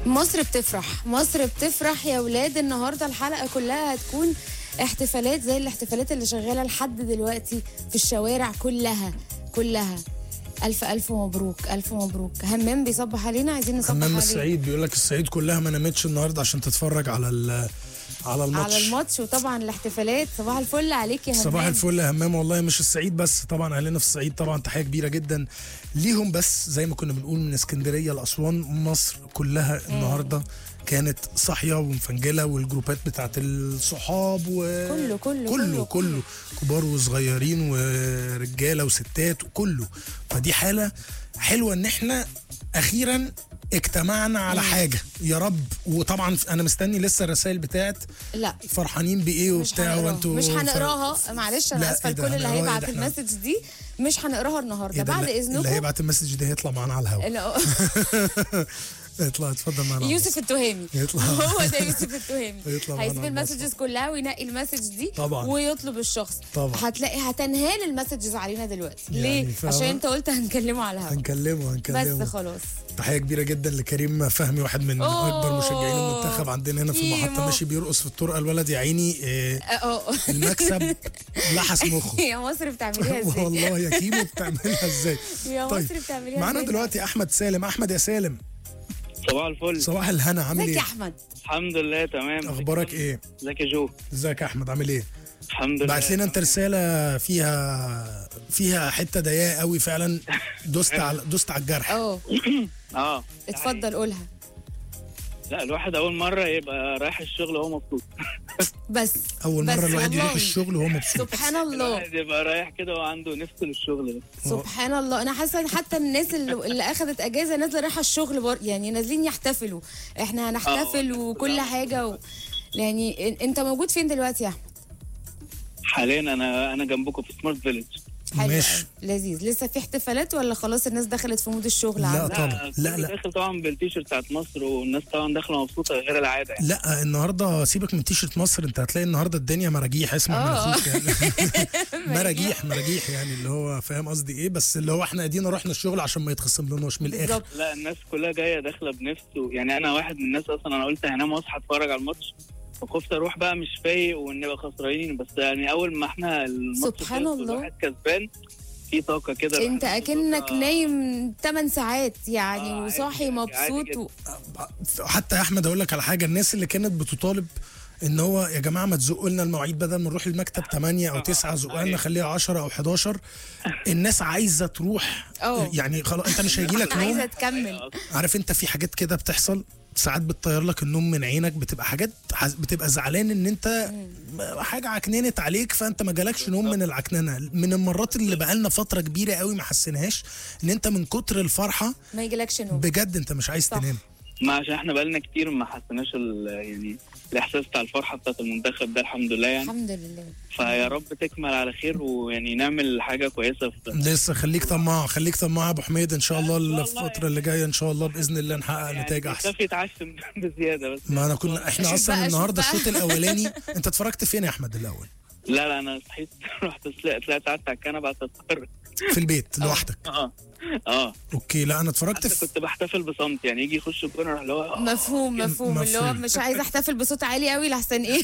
مصر بتفرح مصر بتفرح يا ولاد النهارده الحلقه كلها هتكون احتفالات زي الاحتفالات اللي شغاله لحد دلوقتي في الشوارع كلها كلها الف الف مبروك الف مبروك همام بيصبح علينا عايزين نصبح همام عليه السعيد بيقول لك السعيد كلها ما نامتش النهارده عشان تتفرج على ال- على الماتش على الماتش وطبعا الاحتفالات صباح الفل عليك يا همام صباح الفل يا همام والله مش السعيد بس طبعا اهلنا في الصعيد طبعا تحيه كبيره جدا ليهم بس زي ما كنا بنقول من اسكندريه لاسوان مصر كلها النهارده كانت صاحيه ومفنجله والجروبات بتاعت الصحاب و كله- كله- كله كله. كله كبار وصغيرين ورجاله وستات وكله فدي حاله حلوه ان احنا اخيرا اجتمعنا على حاجه يا رب وطبعا انا مستني لسه الرسائل بتاعت لا فرحانين بايه مش وبتاع هنقراها وانتوا مش هنقراها معلش انا لا، اسفه إيه ده؟ لكل اللي هنقراها إيه هيبعت ده؟ إحنا- المسج دي مش هنقراها النهارده إيه ده بعد اللي- اللي اذنكم هيبعت المسج ده هيطلع معانا على الهواء لا، اطلع اتفضل معانا على يوسف التهامي يطلع. هو ده يوسف التهامي يطلع معانا هيسيب على المسجز كلها وينقي المسج دي طبعا. ويطلب الشخص طبعا. هتلاقي هتنهال المسجز علينا دلوقتي يعني ليه فاهمة؟ عشان انت قلت هنكلمه على الهوا هنكلمه هنكلمه بس خلاص تحيه كبيره جدا لكريم فهمي واحد من أوه. اكبر مشجعين المنتخب عندنا هنا في كيمو. المحطه ماشي بيرقص في الطرقه الولد يا عيني آه، اه المكسب لحس مخه يا مصر بتعمليها ازاي والله يا كيمو بتعملها ازاي يا طيب مصر بتعمليها معانا ازاي دلوقتي احمد سالم احمد يا سالم صباح الفل صباح الهنا عامل ازيك يا ايه احمد الحمد لله تمام اخبارك ايه ازيك يا جو ازيك يا احمد عامل ايه الحمد لله بعت لنا انت رساله فيها فيها حته ضيقه قوي فعلا دوست على دوست على الجرح اه اه اتفضل قولها لا الواحد اول مره يبقى رايح الشغل وهو مبسوط بس اول بس مره الواحد والله. يروح الشغل وهو مبسوط سبحان الله الواحد يبقى رايح كده وعنده نفس للشغل بس سبحان الله انا حاسه إن حتى الناس اللي, اللي اخذت اجازه نازله رايحه الشغل بر... يعني نازلين يحتفلوا احنا هنحتفل آه. وكل حاجه و... يعني إن- انت موجود فين دلوقتي يا احمد حاليا انا انا جنبكم في سمارت فيليج حلو ماشي. أوي. لذيذ لسه في احتفالات ولا خلاص الناس دخلت في مود الشغل لا عندك؟ طبعا لا لا داخل طبعا بالتيشيرت بتاعت مصر والناس طبعا داخله مبسوطه غير العاده يعني لا النهارده سيبك من تيشرت مصر انت هتلاقي النهارده الدنيا مراجيح اسمع من آه. اخوك يعني مراجيح مراجيح يعني اللي هو فاهم قصدي ايه بس اللي هو احنا ادينا رحنا الشغل عشان ما يتخصم لناش من الاخر بالظبط لا الناس كلها جايه داخله بنفس و- يعني انا واحد من الناس اصلا انا قلت هنام واصحى اتفرج على الماتش فخفت اروح بقى مش فايق ونبقى خسرانين بس يعني اول ما احنا الماتش سبحان خلص الله. والواحد كسبان في طاقه كده انت الواحد اكنك مبسوط. نايم 8 ساعات يعني آه، وصاحي عادي- مبسوط عادي و... حتى يا احمد اقول لك على حاجه الناس اللي كانت بتطالب ان هو يا جماعه ما تزقوا لنا المواعيد بدل ما نروح المكتب 8 او 9 زقوا لنا خليها 10 او 11 الناس عايزه تروح اه. يعني خلاص انت مش هيجي لك نوم عايزه تكمل عارف انت في حاجات كده بتحصل ساعات بتطير لك النوم من عينك بتبقى حاجات حز- بتبقى زعلان ان انت حاجه عكننت عليك فانت ما جالكش نوم من العكننه من المرات اللي بقالنا فتره كبيره قوي ما حسيناهاش ان انت من كتر الفرحه ما يجيلكش نوم بجد انت مش عايز صح. تنام ما عشان احنا بقالنا كتير ما حسيناش ال- يعني الاحساس بتاع الفرحه بتاعت المنتخب ده الحمد لله يعني الحمد لله فيا رب تكمل على خير ويعني نعمل حاجه كويسه في لسه خليك طماع خليك طماع يا ابو حميد ان شاء الله والله الفتره اللي جايه ان شاء الله باذن الله نحقق نتائج يعني احسن خاف يتعشم بزياده بس ما انا كنا احنا شوف اصلا بقى، شوف النهارده بقى. الشوط الاولاني انت اتفرجت فين يا احمد الاول لا لا انا صحيت رحت طلعت طلعت قعدت على الكنبه قعدت اتفرج في البيت لوحدك اه اه اوكي لا انا اتفرجت حتى في كنت بحتفل بصمت يعني يجي يخش الجون اروح اللي هو آه. مفهوم مفهوم اللي هو مفهوم. مش عايزه احتفل بصوت عالي قوي لحسن ايه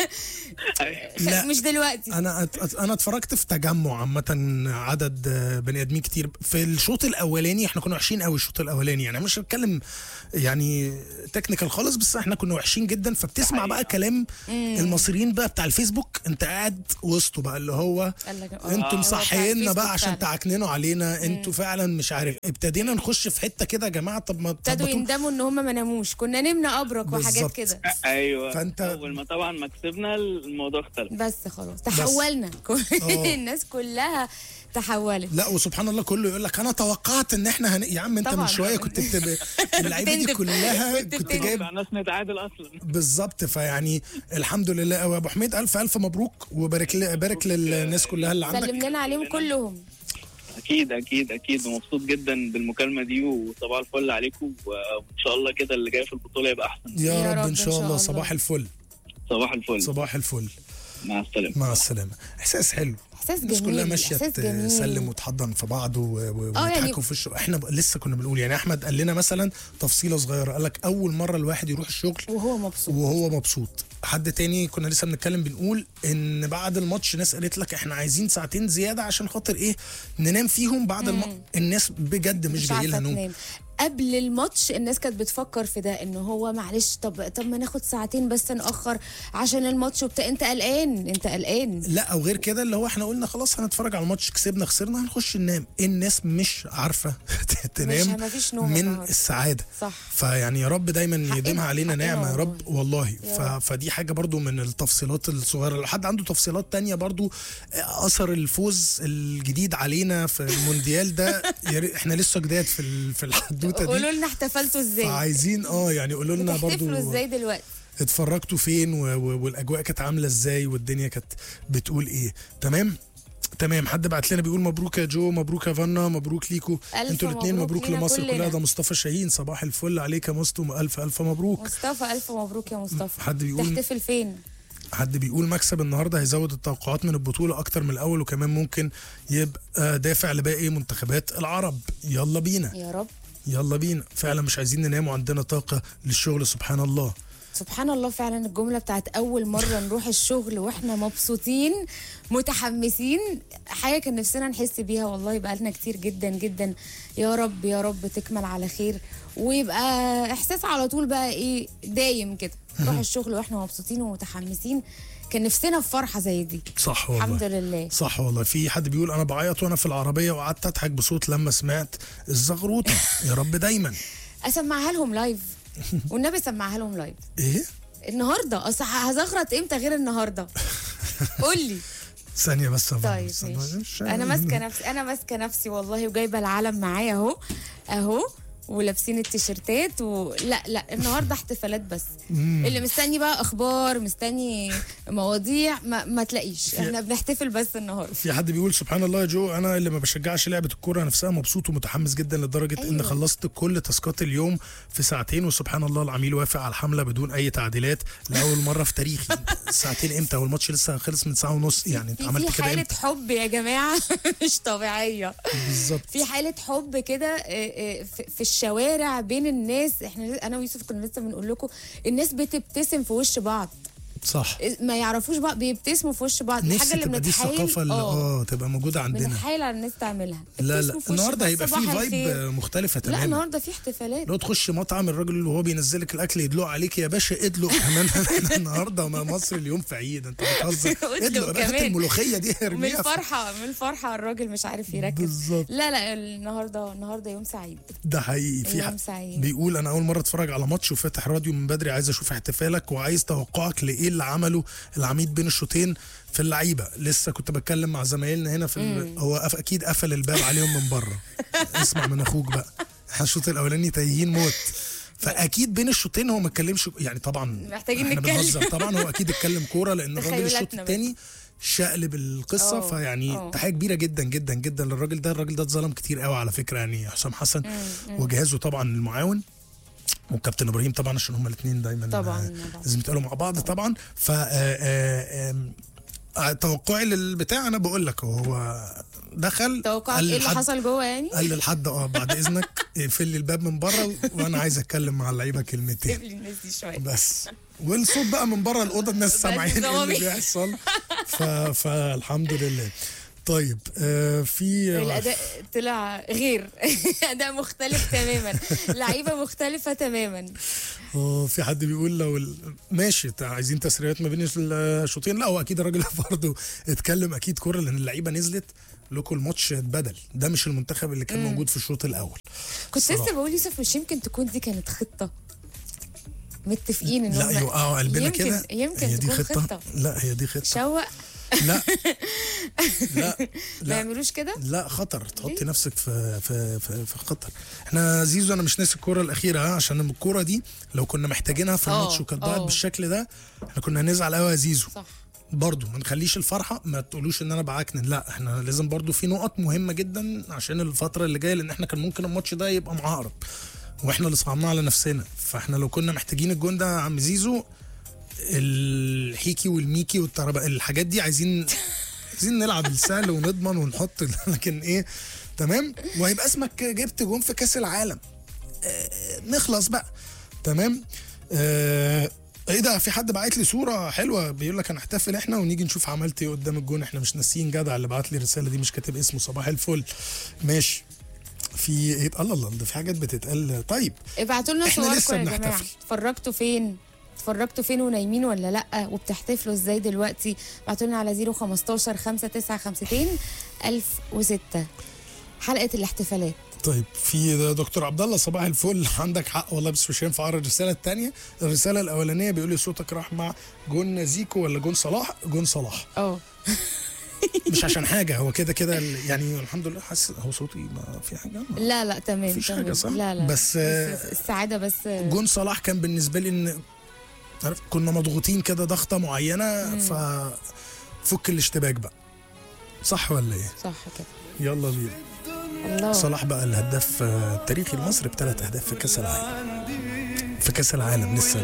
لا. مش دلوقتي انا أت- انا اتفرجت في تجمع عامه عدد آه، بني ادمين كتير في الشوط الاولاني احنا كنا وحشين قوي الشوط الاولاني يعني مش هتكلم يعني تكنيكال خالص بس احنا كنا وحشين جدا فبتسمع بقى كلام المصريين بقى بتاع الفيسبوك انت قاعد وسطه بقى اللي هو قال لك آه، هو انتوا بتاع مصحينا الفيسبوك بقى عشان فعلا. تعكننوا علينا انتوا فعلا مش عارف ابتدينا نخش في حته كده يا جماعه طب ما ابتدوا تظبطوا يندموا ان هم ما ناموش كنا نمنا ابرك وحاجات بالظبط. كده ايوه فأنت- اول ما طبعا ما كسبنا الموضوع اختلف بس خلاص تحولنا كل آه. الناس كلها تحولت لا وسبحان الله كله يقول لك انا توقعت ان احنا هن... يا عم انت طبعاً. من شويه كنت بتب... اللعيبه دي بتندب. كلها كنت كنت بتندب. جايب مع ناس نتعادل اصلا بالظبط فيعني الحمد لله قوي يا ابو حميد الف الف مبروك وبارك ل... بارك للناس كلها اللي سلم عندك لنا عليهم كلهم اكيد اكيد اكيد ومبسوط جدا بالمكالمه دي وصباح الفل عليكم وان شاء الله كده اللي جاي في البطوله يبقى احسن يا, رب, ان شاء الله صباح الفل صباح الفل صباح الفل مع السلامه مع السلامه احساس حلو احساس الناس كلها جميل ماشيه احساس جميل تسلم وتحضن في بعض و- و- آه، يعني- ويضحكوا في الشغل احنا ب- لسه كنا بنقول يعني احمد قال لنا مثلا تفصيله صغيره قال لك اول مره الواحد يروح الشغل وهو مبسوط وهو مبسوط حد تاني كنا لسه بنتكلم بنقول ان بعد الماتش ناس قالت لك احنا عايزين ساعتين زياده عشان خاطر ايه ننام فيهم بعد الم... الناس بجد مش, مش جاي عارفه لها نوم تنام قبل الماتش الناس كانت بتفكر في ده ان هو معلش طب طب ما ناخد ساعتين بس نأخر عشان الماتش وبتاع انت قلقان انت قلقان لا او غير كده اللي هو احنا قلنا خلاص هنتفرج على الماتش كسبنا خسرنا هنخش ننام الناس مش عارفه تنام مش- مفيش نوم من النهاردة. السعاده صح فيا رب دايما حقنا- يديمها علينا حقنا نعمه يا والله. رب والله يا ف... رب. فدي حاجه برضو من التفصيلات الصغيره لو حد عنده تفصيلات تانية برضو آه، اثر الفوز الجديد علينا في المونديال ده يا ريت- احنا لسه جداد في ال- في الحدوته دي قولوا لنا احتفلتوا ازاي فعايزين اه يعني قولوا لنا بتحتفلوا برضو ازاي دلوقتي اتفرجتوا فين و... و... والاجواء كانت عامله ازاي والدنيا كانت بتقول ايه تمام تمام حد بعت لنا بيقول مبروك يا جو مبروك يا فانا مبروك ليكو ألف انتوا الاثنين مبروك مبروك لينا لمصر كلنا. كلها ده مصطفى شاهين صباح الفل عليك يا مستو الف الف مبروك مصطفى الف مبروك يا مصطفى حد بيقول تحتفل فين حد بيقول مكسب النهارده هيزود التوقعات من البطوله اكتر من الاول وكمان ممكن يبقى دافع لباقي منتخبات العرب يلا بينا يا رب يلا بينا فعلا مش عايزين ننام وعندنا طاقه للشغل سبحان الله سبحان الله فعلا الجملة بتاعت أول مرة نروح الشغل وإحنا مبسوطين متحمسين حاجة كان نفسنا نحس بيها والله بقى لنا كتير جدا جدا يا رب يا رب تكمل على خير ويبقى إحساس على طول بقى إيه دايم كده نروح الشغل وإحنا مبسوطين ومتحمسين كان نفسنا في فرحة زي دي صح والله الحمد لله صح والله في حد بيقول انا بعيط وانا في العربيه وقعدت اضحك بصوت لما سمعت الزغروطه يا رب دايما أسمعها لهم لايف والنبي سمعها لهم لايف ايه النهارده اصل هزغرط امتى غير النهارده قول لي ثانيه بس يا طيب فندم. ماشي مش- انا ماسكه نفسي انا ماسكه نفسي والله وجايبه العلم معايا اهو اهو ولابسين التيشيرتات و... لا لا النهارده احتفالات بس اللي مستني بقى اخبار مستني مواضيع ما, ما تلاقيش احنا بنحتفل بس النهارده في حد بيقول سبحان الله يا جو انا اللي ما بشجعش لعبه الكوره نفسها مبسوط ومتحمس جدا لدرجه أيوة. ان أيوة. خلصت كل تاسكات اليوم في ساعتين وسبحان الله العميل وافق على الحمله بدون اي تعديلات لاول مره في تاريخي ساعتين امتى والماتش لسه خلص من ساعه ونص يعني انت في, عملت في كده حاله امتى حب يا جماعه مش طبيعيه بالظبط في حاله حب كده آه، آه، في في الشوارع بين الناس احنا انا ويوسف كنا لسه بنقول لكم الناس بتبتسم في وش بعض صح ما يعرفوش بعض بيبتسموا في وش بعض الحاجه نفسي اللي تبقى دي بنتحايل الثقافه اللي اه اه تبقى موجوده عندنا بنتحايل على الناس تعملها لا لا ابتسموا في وش النهارده بعض، هيبقى في صباح فايب الخير. مختلفه لا تماما النهارده في احتفالات لو تخش مطعم الراجل وهو بينزلك الاكل يدلق عليك يا باشا ادلق كمان إحنا النهارده ما مصر اليوم في عيد انت بتهزر ادلق ادلق ريحه كمان. الملوخيه دي من ارميها في- الفرحه من الفرحه الراجل مش عارف يركز بالظبط. لا لا النهارده النهارده يوم سعيد ده حقيقي في يوم حد سعيد. بيقول انا اول مره اتفرج على ماتش وفاتح راديو من بدري عايز اشوف احتفالك وعايز توقعك لايه اللي عمله العميد بين الشوطين في اللعيبه لسه كنت بتكلم مع زمايلنا هنا في ال... هو أف... اكيد قفل الباب عليهم من بره اسمع من اخوك بقى احنا الشوط الاولاني تايهين موت فاكيد بين الشوطين هو ما اتكلمش يعني طبعا محتاجين احنا نتكلم. بنهزر طبعا هو اكيد اتكلم كوره لان الراجل الشوط تخيلاتنا بس. الثاني شقلب القصه أوه. فيعني أوه. تحيه كبيره جدا جدا جدا للراجل ده الراجل ده اتظلم كتير قوي على فكره يعني حسام حسن وجهازه طبعا المعاون والكابتن ابراهيم طبعا عشان هما الاثنين دايما طبعاً، آه، طبعاً. لازم يتقالوا مع بعض طبعا ف آه، آه، آم، آه، توقعي للبتاع انا بقول لك هو دخل توقعك قال ايه اللي للحد- حصل جوه يعني قال للحد اه بعد اذنك اقفل لي الباب من بره وانا عايز اتكلم مع اللعيبه كلمتين سيب لي الناس دي شويه بس والصوت بقى من بره الاوضه الناس سامعين ايه اللي ضوابط. بيحصل ف... فالحمد لله طيب آه في الاداء طلع غير اداء مختلف تماما لعيبه مختلفه تماما اه في حد بيقول لو ال... ماشي تع- عايزين تسريات ما بين الشوطين لا هو اكيد الراجل برضه اتكلم اكيد كوره لان اللعيبه نزلت لكم الماتش اتبدل ده مش المنتخب اللي كان موجود في الشوط الاول كنت الصراحة. لسه بقول يوسف مش يمكن تكون دي كانت خطه متفقين ان لا هم- يوقعوا قلبنا يمكن كده يمكن هي دي تكون خطه, خطه لا هي دي خطه شوق لا لا ما لا يعملوش كده لا خطر تحطي نفسك في في في, في خطر احنا زيزو انا مش ناسي الكوره الاخيره ها عشان الكوره دي لو كنا محتاجينها في اه، الماتش وكانت ضاعت اه. بالشكل ده احنا كنا هنزعل قوي يا زيزو صح برضو ما نخليش الفرحه ما تقولوش ان انا بعكنن لا احنا لازم برضو في نقط مهمه جدا عشان الفتره اللي جايه لان احنا كان ممكن الماتش ده يبقى معقرب واحنا اللي صعبناه على نفسنا فاحنا لو كنا محتاجين الجون ده يا عم زيزو الحيكي والميكي والتربة الحاجات دي عايزين عايزين نلعب السهل ونضمن ونحط لكن ايه تمام وهيبقى اسمك جبت جون في كاس العالم آه نخلص بقى تمام آه ايه ده في حد بعت لي صوره حلوه بيقول لك هنحتفل احنا ونيجي نشوف عملت ايه قدام الجون احنا مش ناسيين جدع اللي بعت لي الرساله دي مش كاتب اسمه صباح الفل ماشي في ايه الله الله ده في حاجات بتتقال طيب ابعتوا لنا إحنا صوركم لسه يا جماعه بنحتفل. اتفرجتوا فين اتفرجتوا فين ونايمين ولا لا وبتحتفلوا ازاي دلوقتي ابعتوا لنا على 015 5952 1006 حلقه الاحتفالات طيب في ده دكتور عبد الله صباح الفل عندك حق والله بس مش هينفع اقرا الرساله الثانيه الرساله الاولانيه بيقول لي صوتك راح مع جون زيكو ولا جون صلاح جون صلاح اه مش عشان حاجه هو كده كده ال- يعني الحمد لله حاسس هو صوتي ما في حاجه ما لا لا تمام مفيش تمام. حاجة صح؟ لا لا بس، آه، السعاده بس جون صلاح كان بالنسبه لي ان عارف كنا مضغوطين كده ضغطه معينه ف فك الاشتباك بقى صح ولا ايه صح كده يلا بينا الله صلاح بقى الهداف آه، التاريخي لمصر بثلاث اهداف في كاس العالم في كاس العالم لسه